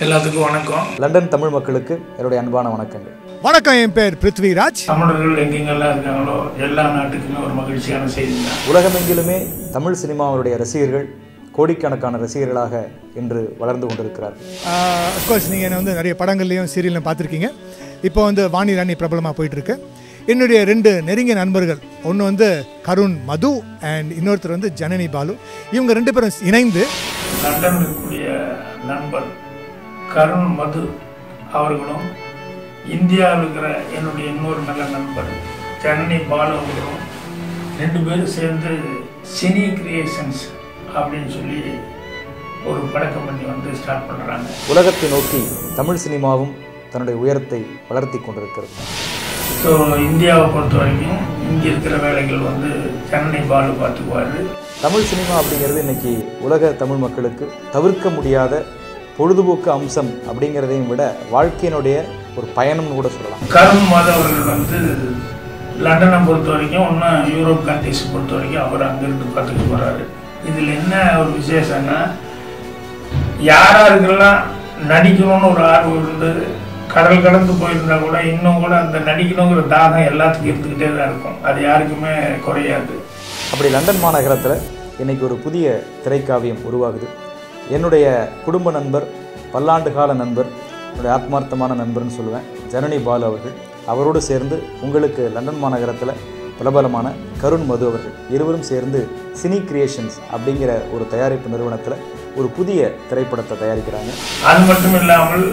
எல்லாத்துக்கும் வணக்கம் லண்டன் தமிழ் மக்களுக்கு என்னுடைய அன்பான வணக்கங்கள் வணக்கம் என் பேர் பிருத்விராஜ் தமிழர்கள் எங்கெங்கெல்லாம் இருக்காங்களோ எல்லா நாட்டுக்குமே ஒரு மகிழ்ச்சியான செய்தி தான் உலகமெங்கிலுமே தமிழ் சினிமாவுடைய ரசிகர்கள் கோடிக்கணக்கான ரசிகர்களாக இன்று வளர்ந்து கொண்டிருக்கிறார்கள் அஃப்கோர்ஸ் நீங்கள் என்ன வந்து நிறைய படங்கள்லையும் சீரியல்லையும் பார்த்துருக்கீங்க இப்போ வந்து வாணி ராணி பிரபலமாக போயிட்டுருக்கு என்னுடைய ரெண்டு நெருங்கிய நண்பர்கள் ஒன்று வந்து கருண் மது அண்ட் இன்னொருத்தர் வந்து ஜனனி பாலு இவங்க ரெண்டு பேரும் இணைந்து லண்டன் இருக்கக்கூடிய நண்பர் கருண் மது அவர்களும் இந்தியாவில் இருக்கிற என்னுடைய இன்னொரு நல்ல நண்பர் ஜனனி பாலு அவர்களும் ரெண்டு பேரும் சேர்ந்து சினி கிரியேஷன்ஸ் அப்படின்னு சொல்லி ஒரு படக்கம் பண்ணி வந்து ஸ்டார்ட் பண்ணுறாங்க உலகத்தை நோக்கி தமிழ் சினிமாவும் தன்னுடைய உயரத்தை வளர்த்தி கொண்டிருக்கிறது ஸோ இந்தியாவை பொறுத்த வரைக்கும் இங்கே இருக்கிற வேலைகள் வந்து ஜனனி பாலு பார்த்துக்குவாரு தமிழ் சினிமா அப்படிங்கிறது இன்னைக்கு உலக தமிழ் மக்களுக்கு தவிர்க்க முடியாத பொழுதுபோக்கு அம்சம் அப்படிங்கிறதையும் விட வாழ்க்கையினுடைய ஒரு பயணம்னு கூட சொல்லலாம் கருண் மாதவர்கள் வந்து லண்டனை பொறுத்த வரைக்கும் இன்னும் யூரோப் கண்ட்ரிஸ் பொறுத்த வரைக்கும் அவர் அங்கிருந்து பார்த்துட்டு போகிறாரு இதில் என்ன ஒரு விசேஷம்னா யாராருக்கெல்லாம் நடிக்கணும்னு ஒரு ஆர்வம் இருந்து கடல் கடந்து போயிருந்தா கூட இன்னும் கூட அந்த நடிக்கணுங்கிற தாகம் எல்லாத்துக்கும் இருந்துக்கிட்டே தான் இருக்கும் அது யாருக்குமே குறையாது அப்படி லண்டன் மாநகரத்தில் இன்னைக்கு ஒரு புதிய திரைக்காவியம் உருவாகுது என்னுடைய குடும்ப நண்பர் பல்லாண்டு கால நண்பர் என்னுடைய ஆத்மார்த்தமான நண்பர்னு சொல்லுவேன் ஜனனி பாலு அவர்கள் அவரோடு சேர்ந்து உங்களுக்கு லண்டன் மாநகரத்தில் பிரபலமான கருண் மது அவர்கள் இருவரும் சேர்ந்து சினி கிரியேஷன்ஸ் அப்படிங்கிற ஒரு தயாரிப்பு நிறுவனத்தில் ஒரு புதிய திரைப்படத்தை தயாரிக்கிறாங்க அது மட்டும் இல்லாமல்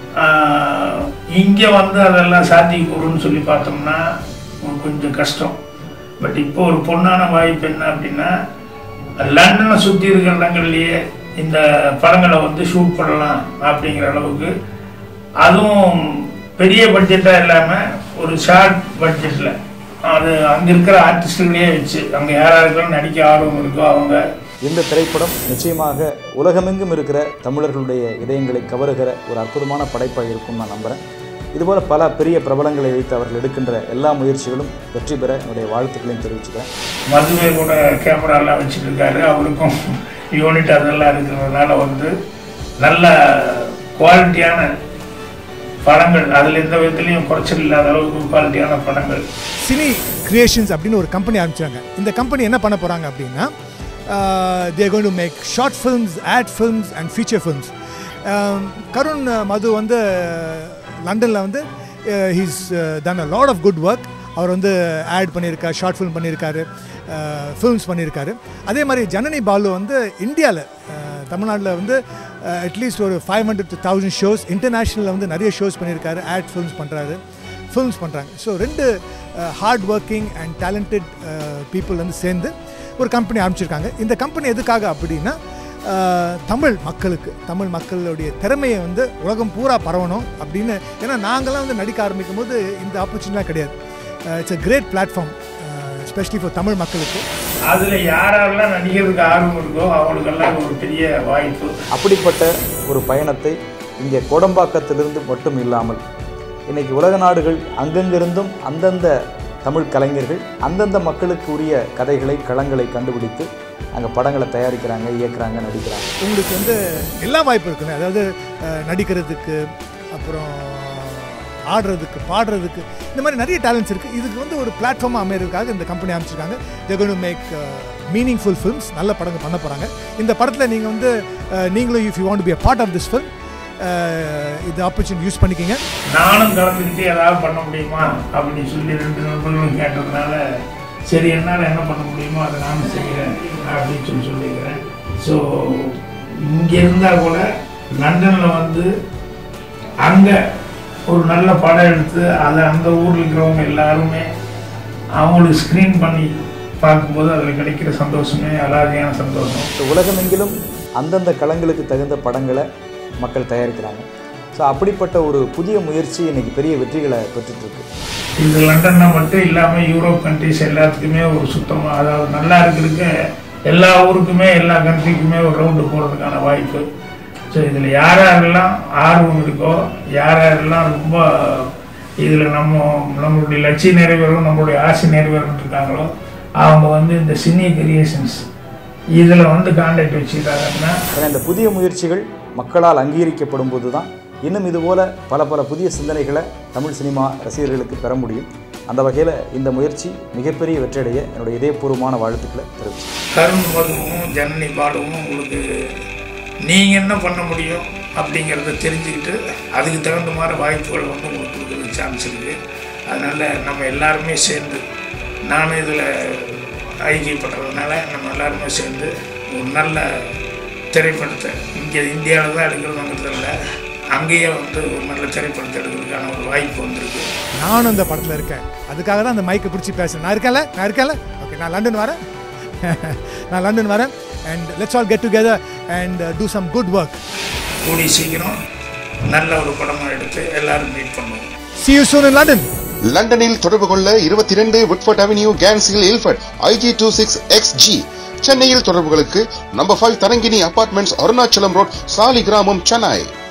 ஆஹ், இங்கே வந்து அதெல்லாம் சாத்தியக்கூறுன்னு சொல்லி பார்த்தோம்னா கொஞ்சம் கஷ்டம் பட் இப்போ ஒரு பொண்ணான வாய்ப்பு என்ன அப்படின்னா லண்டனை சுற்றி இருக்கிற இடங்கள்லையே இந்த படங்களை வந்து ஷூட் பண்ணலாம் அப்படிங்கிற அளவுக்கு அதுவும் பெரிய பட்ஜெட்டாக இல்லாமல் ஒரு ஷார்ட் பட்ஜெட்டில் அது அங்கே இருக்கிற ஆர்டிஸ்டுகளையே வச்சு அங்கே யாராருக்கெல்லாம் நடிக்க ஆர்வம் இருக்கோ அவங்க இந்த திரைப்படம் நிச்சயமாக உலகமெங்கும் இருக்கிற தமிழர்களுடைய இதயங்களை கவருகிற ஒரு அற்புதமான படைப்பாக இருக்கும் நான் நம்புகிறேன் இதுபோல் பல பெரிய பிரபலங்களை வைத்து அவர்கள் எடுக்கின்ற எல்லா முயற்சிகளும் வெற்றி பெற என்னுடைய வாழ்த்துக்களையும் தெரிவிச்சுக்கிறேன் மதுவை கூட கேமராலாம் வச்சுட்டு இருக்காரு அவருக்கும் யூனிட் அதெல்லாம் இருக்கிறதுனால வந்து நல்ல குவாலிட்டியான படங்கள் அதில் எந்த விதத்துலையும் குறைச்சல் இல்லாத அளவுக்கு குவாலிட்டியான படங்கள் சினி கிரியேஷன்ஸ் அப்படின்னு ஒரு கம்பெனி ஆரம்பிச்சாங்க இந்த கம்பெனி என்ன பண்ண போகிறாங்க அப்படின்னா they're going to make short films ad films and feature films Karun Madhu வந்து லண்டனில் வந்து he's done a lot of good work அவர் வந்து ஆட் பண்ணியிருக்கார் ஷார்ட் ஃபில்ம் பண்ணியிருக்காரு ஃபில்ம்ஸ் பண்ணியிருக்காரு அதே மாதிரி ஜனனி பாலு வந்து இந்தியாவில் தமிழ்நாட்டில் வந்து அட்லீஸ்ட் ஒரு ஃபைவ் ஹண்ட்ரட் தௌசண்ட் ஷோஸ் இன்டர்நேஷ்னலில் வந்து நிறைய ஷோஸ் பண்ணியிருக்காரு ஆட் ஃபில்ம்ஸ் பண்ணுறாரு ஃபில்ம்ஸ் பண்ணுறாங்க ஸோ ரெண்டு hard working and talented people வந்து சேர்ந்து ஒரு கம்பெனி ஆரம்பிச்சிருக்காங்க இந்த கம்பெனி எதுக்காக அப்படின்னா அஹ், தமிழ் மக்களுக்கு தமிழ் மக்களுடைய திறமையை வந்து உலகம் பூரா பரவணும் அப்படின்னு ஏன்னா நாங்களாம் வந்து நடிக்க ஆரம்பிக்கும் போது இந்த ஆப்பர்ச்சுனிட்டிலாம் கிடையாது it's a great platform especially for Tamil மக்களுக்கு அதில் யாரெல்லாம் நடிக்கிறதுக்கு ஆர்வம் இருக்கோ அவங்களுக்கெல்லாம் இது ஒரு பெரிய வாய்ப்பு அப்படிப்பட்ட ஒரு பயணத்தை இங்கே கோடம்பாக்கத்திலிருந்து மட்டும் இல்லாமல் இன்னைக்கு உலக நாடுகள் அங்கங்கிருந்தும் அந்தந்த தமிழ் கலைஞர்கள் அந்தந்த மக்களுக்கு உரிய கதைகளை களங்களை கண்டுபிடித்து அங்கே படங்களை தயாரிக்கிறாங்க இயக்குறாங்க நடிக்கிறாங்க உங்களுக்கு வந்து எல்லா வாய்ப்பு இருக்குங்க அதாவது அஹ், நடிக்கிறதுக்கு அப்புறம் ஆடுறதுக்கு பாடுறதுக்கு இந்த மாதிரி நிறைய டேலண்ட்ஸ் இருக்குது இதுக்கு வந்து ஒரு பிளாட்ஃபார்மாக அமைகிறதுக்காக இந்த கம்பெனி அமைச்சிருக்காங்க there to make meaningful films நல்ல படங்கள் பண்ண போகிறாங்க இந்த படத்தில் நீங்கள் வந்து அஹ், நீங்களும் if you want be a part of this film இந்த ஆப்பர்ச்சுனிட்டி யூஸ் பண்ணிக்கிங்க நானும் கலந்துக்கிட்டு ஏதாவது பண்ண முடியுமா அப்படின்னு சொல்லி ரெண்டு நண்பர்களும் கேட்டதுனால சரி என்னால் என்ன பண்ண முடியுமோ அதை நானும் செய்கிறேன் அப்படின்னு சொல்லி சொல்லிக்கிறேன் ஸோ இங்கே இருந்தால் கூட லண்டனில் வந்து அங்கே ஒரு நல்ல படம் எடுத்து அதை அந்த ஊரில் இருக்கிறவங்க எல்லாருமே அவங்களுக்கு ஸ்க்ரீன் பண்ணி பார்க்கும்போது அதில் கிடைக்கிற சந்தோஷமே அலாதியான சந்தோஷம் ஸோ உலகமெங்கிலும் அந்தந்த களங்களுக்கு தகுந்த படங்களை மக்கள் தயாரிக்கிறாங்க ஸோ அப்படிப்பட்ட ஒரு புதிய முயற்சி இன்னைக்கு பெரிய வெற்றிகளை பெற்றுட்ருக்கு இது லண்டன்ல மட்டும் இல்லாமல் யூரோப் கண்ட்ரிஸ் எல்லாத்துக்குமே ஒரு சுத்தமாக அதாவது நல்லா இருக்கிறதுக்கு எல்லா ஊருக்குமே எல்லா கண்ட்ரிக்குமே ஒரு ரவுண்டு போகிறதுக்கான வாய்ப்பு ஸோ இதில் யார் யாரெல்லாம் ஆர்வம் இருக்கோ யார் யாரெல்லாம் ரொம்ப இதில் நம்ம நம்மளுடைய லட்சியம் நிறைவேறும் நம்மளுடைய ஆசை நிறைவேறும் இருக்காங்களோ அவங்க வந்து இந்த சினி கிரியேஷன்ஸ் இதில் வந்து கான்டாக்ட் வச்சுக்கிட்டாங்கன்னா ஏன்னா இந்த புதிய முயற்சிகள் மக்களால் அங்கீகரிக்கப்படும் போது தான் இன்னும் இதுபோல பல பல புதிய சிந்தனைகளை தமிழ் சினிமா ரசிகர்களுக்கு பெற முடியும் அந்த வகையில் இந்த முயற்சி மிகப்பெரிய வெற்றியடைய என்னுடைய இதயபூர்வமான வாழ்த்துக்களை தெரிவிச்சு கருண் மதுவும் ஜனனி பாலுவும் உங்களுக்கு நீங்கள் என்ன பண்ண முடியும் அப்படிங்கிறத தெரிஞ்சுக்கிட்டு அதுக்கு தகுந்த மாதிரி வாய்ப்புகள் வந்து உங்களுக்கு கொடுக்குறதுக்கு சான்ஸ் இருக்குது அதனால் நம்ம எல்லாருமே சேர்ந்து நானும் இதில் ஐக்கியப்படுறதுனால நம்ம எல்லாருமே சேர்ந்து ஒரு நல்ல திரைப்படத்தை இங்கே இந்தியாவில் தான் எடுக்கிறதுங்கிறது இல்லை அங்கேயே வந்து ஒரு நல்ல திரைப்படத்தை எடுக்கிறதுக்கான ஒரு வாய்ப்பு வந்திருக்கு நானும் இந்த படத்தில் இருக்கேன் அதுக்காக தான் அந்த மைக்கை பிடிச்சி பேசுறேன் நான் இருக்கேன்ல நான் இருக்கேன்ல ஓகே நான் லண்டன் வரேன் நான் லண்டன் வரேன் and let's all get together and do some good work கூடி சீக்கிரம் நல்ல ஒரு படமாக எடுத்து எல்லாரும் மீட் பண்ணுவோம் see you soon in london லண்டனில் தொடர்பு கொள்ள இருபத்தி இரண்டு Whitford avenue Gants Hill Ilford IG two six X G சென்னையில் தொடர்புகளுக்கு number five Tharangini apartments Arunachalam road Saligramam Chennai